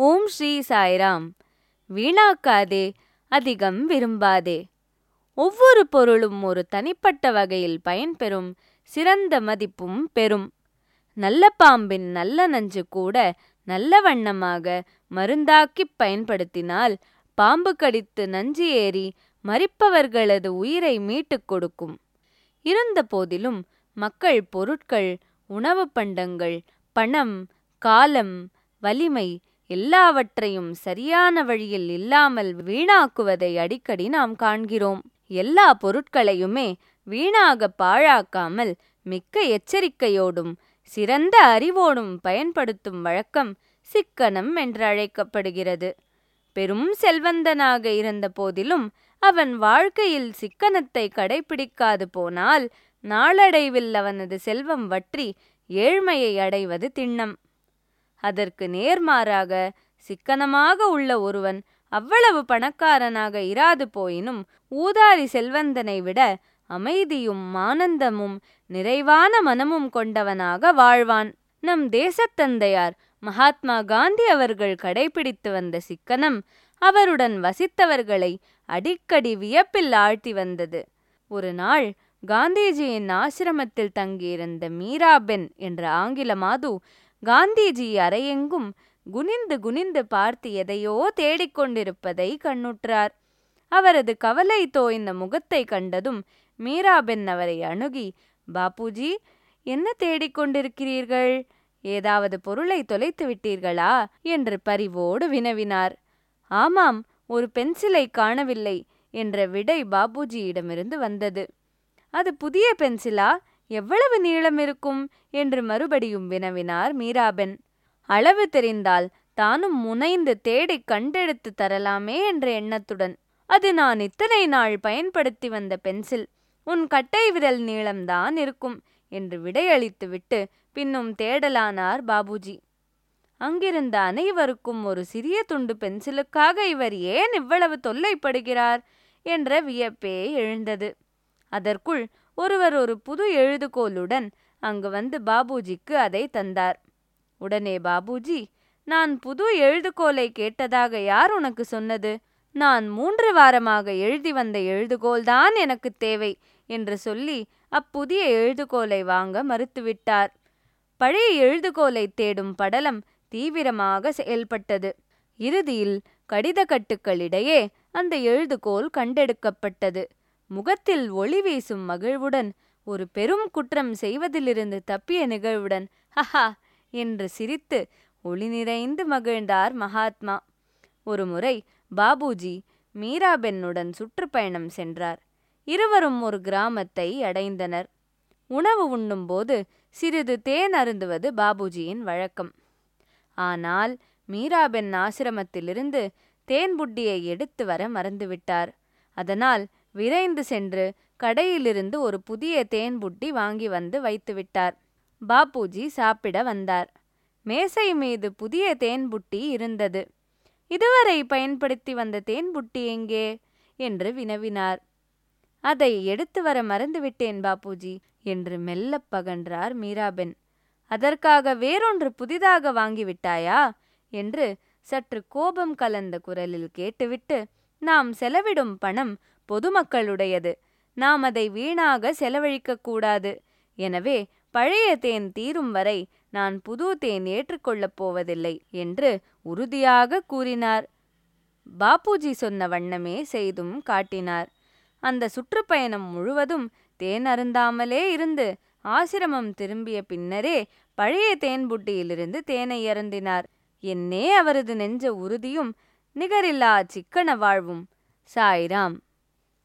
ஓம் ஸ்ரீ சாய்ராம் வீணாக்காதே அதிகம் விரும்பாதே ஒவ்வொரு பொருளும் ஒரு தனிப்பட்ட வகையில் பயன்பெறும் சிறந்த மதிப்பும் பெறும் நல்ல பாம்பின் நல்ல நஞ்சு கூட நல்ல வண்ணமாக மருந்தாக்கிப் பயன்படுத்தினால் பாம்பு கடித்து நஞ்சு ஏறி மரிப்பவர்களது உயிரை மீட்டுக் கொடுக்கும் இருந்த போதிலும் மக்கள் பொருட்கள் உணவு பண்டங்கள் பணம் காலம் வலிமை எல்லாவற்றையும் சரியான வழியில் இல்லாமல் வீணாக்குவதை அடிக்கடி நாம் காண்கிறோம் எல்லா பொருட்களையுமே வீணாக பாழாக்காமல் மிக்க எச்சரிக்கையோடும் சிறந்த அறிவோடும் பயன்படுத்தும் வழக்கம் சிக்கனம் என்று அழைக்கப்படுகிறது பெரும் செல்வந்தனாக இருந்த போதிலும் அவன் வாழ்க்கையில் சிக்கனத்தை கடைபிடிக்காது போனால் நாளடைவில் அவனது செல்வம் வற்றி ஏழ்மையை அடைவது திண்ணம் அதற்கு நேர்மாறாக சிக்கனமாக உள்ள ஒருவன் அவ்வளவு பணக்காரனாக இராது போயினும் ஊதாரி செல்வந்தனை விட அமைதியும் ஆனந்தமும் நிறைவான மனமும் கொண்டவனாக வாழ்வான் நம் தேசத்தந்தையார் மகாத்மா காந்தி அவர்கள் கடைபிடித்து வந்த சிக்கனம் அவருடன் வசித்தவர்களை அடிக்கடி வியப்பில் ஆழ்த்தி வந்தது ஒரு நாள் காந்திஜியின் ஆசிரமத்தில் தங்கியிருந்த மீராபென் என்ற ஆங்கில மாது காந்திஜி அறையெங்கும் குனிந்து குனிந்து பார்த்து எதையோ தேடிக்கொண்டிருப்பதை கண்ணுற்றார் அவரது கவலை தோய்ந்த முகத்தை கண்டதும் மீராபென் அவரை அணுகி பாப்புஜி என்ன தேடிக்கொண்டிருக்கிறீர்கள் ஏதாவது பொருளை தொலைத்து விட்டீர்களா என்று பரிவோடு வினவினார் ஆமாம் ஒரு பென்சிலை காணவில்லை என்ற விடை பாபுஜியிடமிருந்து வந்தது அது புதிய பென்சிலா எவ்வளவு நீளம் இருக்கும் என்று மறுபடியும் வினவினார் மீராபென் அளவு தெரிந்தால் தானும் முனைந்து தேடி கண்டெடுத்து தரலாமே என்ற எண்ணத்துடன் அது நான் இத்தனை நாள் பயன்படுத்தி வந்த பென்சில் உன் கட்டை விரல் நீளம்தான் இருக்கும் என்று விடையளித்துவிட்டு பின்னும் தேடலானார் பாபுஜி அங்கிருந்த அனைவருக்கும் ஒரு சிறிய துண்டு பென்சிலுக்காக இவர் ஏன் இவ்வளவு தொல்லைப்படுகிறார் என்ற வியப்பே எழுந்தது அதற்குள் ஒருவர் ஒரு புது எழுதுகோலுடன் அங்கு வந்து பாபுஜிக்கு அதை தந்தார் உடனே பாபுஜி நான் புது எழுதுகோலை கேட்டதாக யார் உனக்கு சொன்னது நான் மூன்று வாரமாக எழுதி வந்த எழுதுகோல்தான் எனக்கு தேவை என்று சொல்லி அப்புதிய எழுதுகோலை வாங்க மறுத்துவிட்டார் பழைய எழுதுகோலை தேடும் படலம் தீவிரமாக செயல்பட்டது இறுதியில் கடித கட்டுக்களிடையே அந்த எழுதுகோல் கண்டெடுக்கப்பட்டது முகத்தில் ஒளி வீசும் மகிழ்வுடன் ஒரு பெரும் குற்றம் செய்வதிலிருந்து தப்பிய நிகழ்வுடன் ஹஹா என்று சிரித்து ஒளி நிறைந்து மகிழ்ந்தார் மகாத்மா ஒருமுறை பாபுஜி மீராபென்னுடன் சுற்றுப்பயணம் சென்றார் இருவரும் ஒரு கிராமத்தை அடைந்தனர் உணவு உண்ணும்போது சிறிது தேன் அருந்துவது பாபுஜியின் வழக்கம் ஆனால் மீராபென் ஆசிரமத்திலிருந்து தேன் புட்டியை எடுத்து வர மறந்துவிட்டார் அதனால் விரைந்து சென்று கடையிலிருந்து ஒரு புதிய தேன் புட்டி வாங்கி வந்து வைத்துவிட்டார் பாப்பூஜி சாப்பிட வந்தார் மேசை மீது புதிய தேன் புட்டி இருந்தது இதுவரை பயன்படுத்தி வந்த தேன் புட்டி எங்கே என்று வினவினார் அதை எடுத்து வர மறந்துவிட்டேன் பாப்பூஜி என்று மெல்லப் பகன்றார் மீராபென் அதற்காக வேறொன்று புதிதாக வாங்கிவிட்டாயா என்று சற்று கோபம் கலந்த குரலில் கேட்டுவிட்டு நாம் செலவிடும் பணம் பொதுமக்களுடையது நாம் அதை வீணாக செலவழிக்கக் கூடாது எனவே பழைய தேன் தீரும் வரை நான் புது தேன் ஏற்றுக்கொள்ளப் போவதில்லை என்று உறுதியாக கூறினார் பாப்பூஜி சொன்ன வண்ணமே செய்தும் காட்டினார் அந்த சுற்றுப்பயணம் முழுவதும் தேன் அருந்தாமலே இருந்து ஆசிரமம் திரும்பிய பின்னரே பழைய தேன் புட்டியிலிருந்து தேனை அருந்தினார் என்னே அவரது நெஞ்ச உறுதியும் நிகரில்லா சிக்கன வாழ்வும் சாய்ராம்